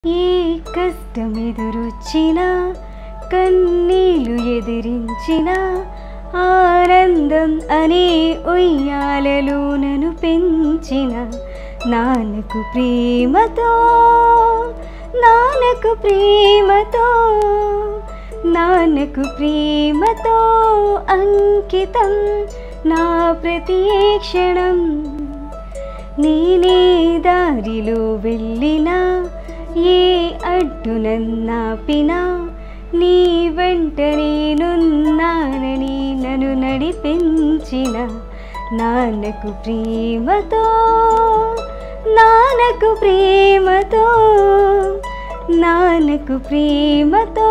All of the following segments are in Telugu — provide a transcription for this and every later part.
ఏ కష్టమెదురొచ్చినా కన్నీళ్ళు ఎదిరించిన ఆనందం అనే ఉయ్యాలలో నన్ను పెంచిన నాన్నకు ప్రేమతో నాన్నకు ప్రేమతో నాన్నకు ప్రేమతో అంకితం నా ప్రతి క్షణం నేనే దారిలో వెళ్ళినా ఏ అడ్డు నన్నాపినా నీ వెంట నేనున్నానని నన్ను నడిపించిన నాన్నకు ప్రేమతో నాన్నకు ప్రేమతో నాన్నకు ప్రేమతో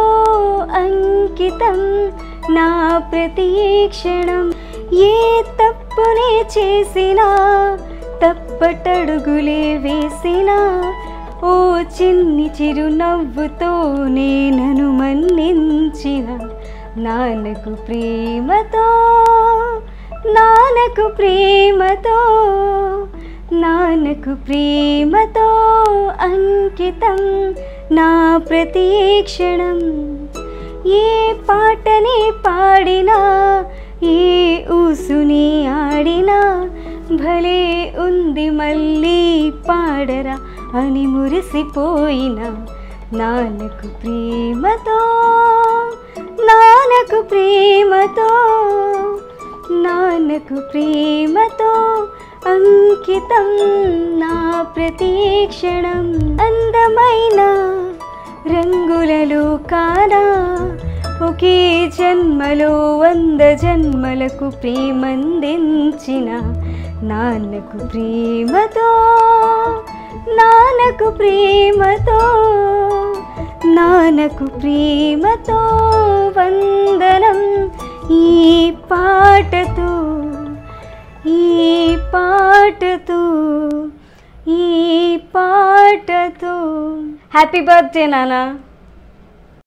అంకితం నా ప్రతి క్షణం ఏ తప్పునే చేసినా తప్పటడుగులే వేసినా ఓ చిన్ని చిరునవ్వుతో నేనను మన్నించిన నాన్నకు ప్రేమతో నాన్నకు ప్రేమతో నాన్నకు ప్రేమతో అంకితం నా ప్రతి క్షణం ఏ పాటని పాడినా ఏ ఊసుని ఆడినా భలే ఉంది మళ్ళీ పాడరా అని మురిసిపోయిన నాన్నకు ప్రేమతో నాన్నకు ప్రేమతో నాన్నకు ప్రేమతో అంకితం నా ప్రతి క్షణం అందమైన రంగులలో కానా ఒకే జన్మలో వంద జన్మలకు ప్రేమందించిన నాన్నకు ప్రేమతో నాన్నకు ప్రేమతో నాన్నకు ప్రేమతో వందనం ఈ పాటతో ఈ పాటతో ఈ పాటతో హ్యాపీ బర్త్డే నాన్న